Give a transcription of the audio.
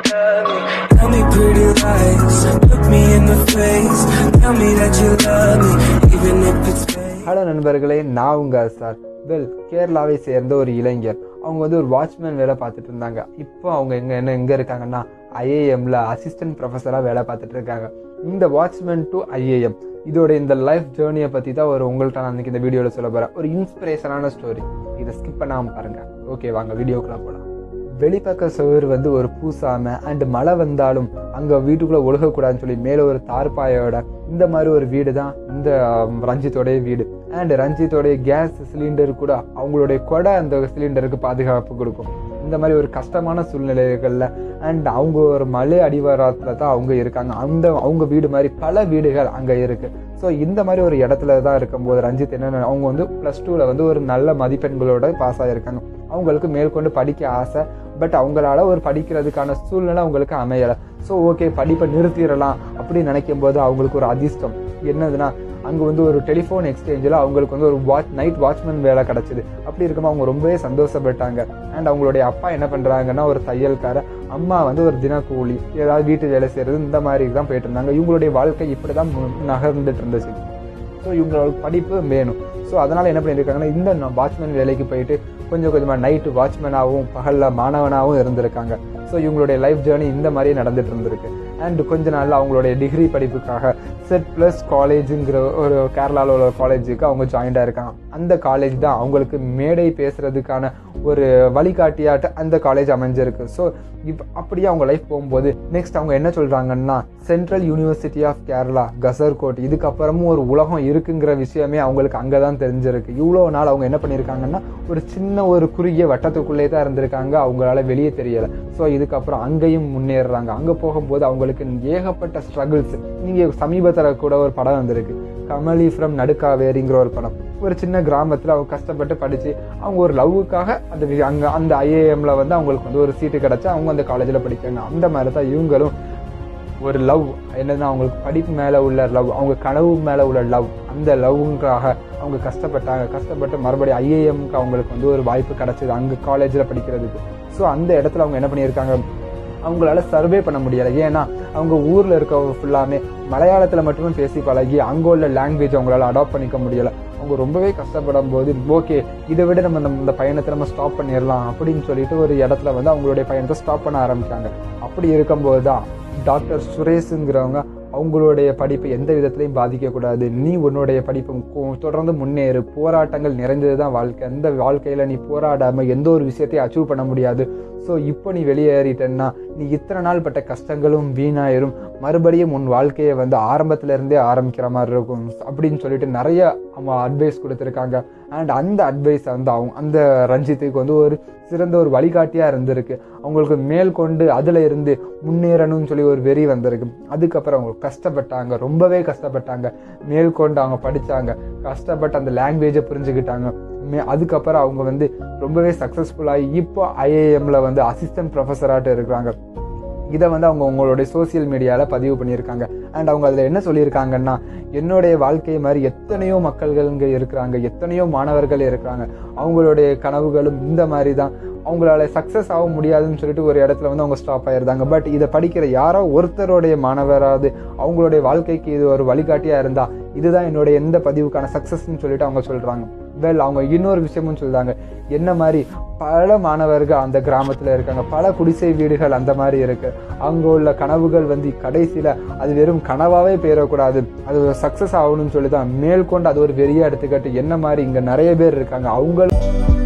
love me. Tell me pretty lies, look me in the face. Tell me that you love me, even if it's fake. Hello நண்பர்களே நான் உங்கள் sir well கேரளாவை சேர்ந்த ஒரு இளைஞர் அவங்க வந்து ஒரு வாட்ச்மேன் வேலை பார்த்துட்டு இருந்தாங்க இப்போ அவங்க எங்க என்ன எங்கே இருக்காங்கன்னா ஐஏஎம்ல அசிஸ்டன்ட் ப்ரொஃபஸராக வேலை பார்த்துட்டு இருக்காங்க இந்த வாட்ச்மேன் டு ஐஏஎம் இதோட இந்த லைஃப் ஜேர்னியை பற்றி தான் ஒரு உங்கள்கிட்ட நான் இன்னைக்கு இந்த வீடியோவில் சொல்ல போகிறேன் ஒரு இன்ஸ்பிரேஷனான ஸ்டோரி இதை ஸ்கிப் பண்ணாமல் பாருங்கள் ஓகே வாங்க வீடியோக்குள்ளே போகலாம் வெளிப்பக்க சுவர் வந்து ஒரு பூசாம அண்ட் மழை வந்தாலும் அங்க வீட்டுக்குள்ள ஒழுகக்கூடாதுன்னு சொல்லி மேல ஒரு தார்பாயோட இந்த மாதிரி ஒரு வீடு தான் இந்த ஆம், ரஞ்சித்தோடைய வீடு அண்ட் ரஞ்சித்தோடைய கேஸ் சிலிண்டர் கூட அவங்களுடைய கொடை அந்த சிலிண்டருக்கு பாதுகாப்பு கொடுக்கும் இந்த மாதிரி ஒரு கஷ்டமான சூழ்நிலைகள்ல அண்ட் அவங்க ஒரு மலை அடிவாரத்துல தான் அவங்க இருக்காங்க அந்த அவங்க வீடு மாதிரி பல வீடுகள் அங்க இருக்கு ஸோ இந்த மாதிரி ஒரு இடத்துல தான் இருக்கும்போது ரஞ்சித் என்ன அவங்க வந்து ப்ளஸ் டூவில் வந்து ஒரு நல்ல மதிப்பெண்களோட பாஸ் ஆகியிருக்காங்க அவங்களுக்கு மேற்கொண்டு படிக்க ஆசை பட் அவங்களால ஒரு படிக்கிறதுக்கான சூழ்நிலை அவங்களுக்கு அமையலை ஸோ ஓகே படிப்பை நிறுத்திடலாம் அப்படின்னு நினைக்கும் போது அவங்களுக்கு ஒரு அதிர்ஷ்டம் என்னதுன்னா அங்கே வந்து ஒரு டெலிஃபோன் எக்ஸ்சேஞ்சில் அவங்களுக்கு வந்து ஒரு வாட்ச் நைட் வாட்ச்மேன் வேலை கிடச்சிது அப்படி இருக்கும்போது அவங்க ரொம்பவே சந்தோஷப்பட்டாங்க அண்ட் அவங்களுடைய அப்பா என்ன பண்ணுறாங்கன்னா ஒரு தையல்கார அம்மா வந்து ஒரு தினக்கூலி ஏதாவது வீட்டு வேலை செய்கிறது இந்த மாதிரி தான் போயிட்டு இருந்தாங்க இவங்களுடைய வாழ்க்கை இப்படி தான் நகர்ந்துட்டு இருந்துச்சு ஸோ இவங்களுக்கு படிப்பு வேணும் ஸோ அதனால் என்ன பண்ணியிருக்காங்கன்னா இந்த வாட்ச்மேன் வேலைக்கு போயிட்டு கொஞ்சம் கொஞ்சமாக நைட்டு வாட்ச்மேனாகவும் பகலில் மாணவனாகவும் இருந்திருக்காங்க ஸோ இவங்களுடைய லைஃப் ஜேர்னி இந்த மாதிரியே நடந்துட்டு இருந்திருக்கு அண்ட் கொஞ்ச நாளில் அவங்களுடைய டிகிரி படிப்புக்காக செட் ப்ளஸ் காலேஜுங்கிற ஒரு கேரளாவில் உள்ள காலேஜுக்கு அவங்க ஜாயின்டாக இருக்காங்க அந்த காலேஜ் தான் அவங்களுக்கு மேடை பேசுறதுக்கான ஒரு வழிகாட்டியாட்ட அந்த காலேஜ் அமைஞ்சிருக்கு ஸோ இப் அப்படியே அவங்க லைஃப் போகும்போது நெக்ஸ்ட் அவங்க என்ன சொல்கிறாங்கன்னா central university of Kerala Kasaragod இதுக்கப்புறமும் ஒரு உலகம் இருக்குங்கிற விஷயமே அவங்களுக்கு அங்கே தான் தெரிஞ்சிருக்கு இவ்வளோ நாள் அவங்க என்ன பண்ணியிருக்காங்கன்னா ஒரு சின்ன ஒரு குறுகிய வட்டத்துக்குள்ளே தான் இருந்திருக்காங்க அவங்களால வெளியே தெரியலை ஸோ இதுக்கப்புறம் அங்கேயும் முன்னேறுறாங்க அங்கே போகும்போது அவங்களுக்கு ஏகப்பட்ட ஸ்ட்ரகிள்ஸ் நீங்கள் சமீபத்தில் கூட ஒரு படம் வந்திருக்கு கமலி ஃப்ரம் நடுக்காவேரிங்கிற ஒரு படம் ஒரு சின்ன கிராமத்தில் அவங்க கஷ்டப்பட்டு படித்து அவங்க ஒரு லவ்வுக்காக அந்த வி- அங்க அந்த ஐஏஎம்ல வந்து அவங்களுக்கு வந்து ஒரு சீட்டு கிடச்சி அவங்க அந்த காலேஜில் படிக்காங்க அந்த மாதிரி தான் இவங்களும் ஒரு லவ் என்னன்னா அவங்களுக்கு படிப்பு மேலே உள்ள லவ் அவங்க கனவு மேலே உள்ள லவ் அந்த லவ்வுக்காக அவங்க கஷ்டப்பட்டாங்க கஷ்டப்பட்டு மறுபடியும் ஐஏஎம்க்கு அவங்களுக்கு வந்து ஒரு வாய்ப்பு கிடைச்சது அங்கே காலேஜில் படிக்கிறதுக்கு ஸோ அந்த இடத்துல அவங்க என்ன பண்ணியிருக்காங்க அவங்களால சர்வே பண்ண முடியலை ஏன்னா அவங்க ஊரில் இருக்கவங்க ஃபுல்லாமே மலையாளத்தில் மட்டுமே பேசி பழகி அங்கே உள்ள லாங்குவேஜ் அவங்களால அடாப்ட் பண்ணிக்க முடியலை அவங்க ரொம்பவே கஷ்டப்படும் போது ஓகே இதை விட நம்ம இந்த- இந்த பயணத்தை நம்ம ஸ்டாப் பண்ணிடலாம் அப்படின்னு சொல்லிட்டு ஒரு இடத்துல வந்து அவங்களுடைய பயணத்தை ஸ்டாப் பண்ண ஆரம்பிச்சாங்க அப்படி இருக்கும்போது தான் டாக்டர் சுரேஷுங்கிறவங்க அவங்களுடைய படிப்பை எந்த விதத்திலையும் பாதிக்கக்கூடாது நீ உன்னுடைய படிப்பை கு- தொடர்ந்து முன்னேறு போராட்டங்கள் நிறைந்தது தான் வாழ்க்கை அந்த வாழ்க்கையில் நீ போராடாமல் எந்த ஒரு விஷயத்தையும் அச்சீவ் பண்ண முடியாது ஸோ இப்போ நீ வெளியேறிட்டேன்னா நீ இத்தனை நாள் பட்ட கஷ்டங்களும் வீணாயிரும் மறுபடியும் உன் வாழ்க்கையை வந்து ஆரம்பத்துல இருந்தே ஆரம்பிக்கிற மாதிரி இருக்கும் அப்படின்னு சொல்லிட்டு நிறைய அவங்க அட்வைஸ் கொடுத்துருக்காங்க அண்ட் அந்த அட்வைஸ் வந்து அவங்க அந்த ரஞ்சித்துக்கு வந்து ஒரு சிறந்த ஒரு வழிகாட்டியாக இருந்திருக்கு அவங்களுக்கு மேல் கொண்டு அதில் இருந்து முன்னேறணும்னு சொல்லி ஒரு வெறி வந்திருக்கு அதுக்கப்புறம் அவங்க கஷ்டப்பட்டாங்க ரொம்பவே கஷ்டப்பட்டாங்க மேற்கொண்டு அவங்க படித்தாங்க கஷ்டப்பட்டு அந்த லாங்குவேஜை புரிஞ்சுக்கிட்டாங்க மே அதுக்கப்புறம் அவங்க வந்து ரொம்பவே சக்ஸஸ்ஃபுல்லாகி இப்போ ஐஏஎம்ல வந்து அசிஸ்டன்ட் ப்ரொஃபஸராட்டு இருக்கிறாங்க இதை வந்து அவங்க உங்களுடைய சோஷியல் மீடியாவில் பதிவு பண்ணியிருக்காங்க அண்ட் அவங்க அதில் என்ன சொல்லியிருக்காங்கன்னா என்னுடைய வாழ்க்கை மாதிரி எத்தனையோ மக்கள்கள் இங்கே இருக்கிறாங்க எத்தனையோ மாணவர்கள் இருக்கிறாங்க அவங்களுடைய கனவுகளும் இந்த மாதிரி தான் அவங்களால சக்ஸஸ் ஆக முடியாதுன்னு சொல்லிட்டு ஒரு இடத்துல வந்து அவங்க ஸ்டாப் ஆயிருந்தாங்க பட் இதை படிக்கிற யாரோ ஒருத்தருடைய மாணவராவது அவங்களுடைய வாழ்க்கைக்கு இது ஒரு வழிகாட்டியாக இருந்தால் இதுதான் என்னுடைய எந்த பதிவுக்கான சக்ஸஸ்ன்னு சொல்லிட்டு அவங்க சொல்கிறாங்க வெல் அவங்க இன்னொரு விஷயமும் சொல்றாங்க என்ன மாதிரி பல மாணவர்கள் அந்த கிராமத்தில் இருக்காங்க பல குடிசை வீடுகள் அந்த மாதிரி இருக்கு அங்கே உள்ள கனவுகள் வந்து கடைசியில் அது வெறும் கனவாகவே போயிடக்கூடாது அது சக்ஸஸ் ஆகணும்னு சொல்லி தான் மேற்கொண்டு அது ஒரு வெறியா எடுத்துக்கிட்டு என்ன மாதிரி இங்கே நிறைய பேர் இருக்காங்க அவங்க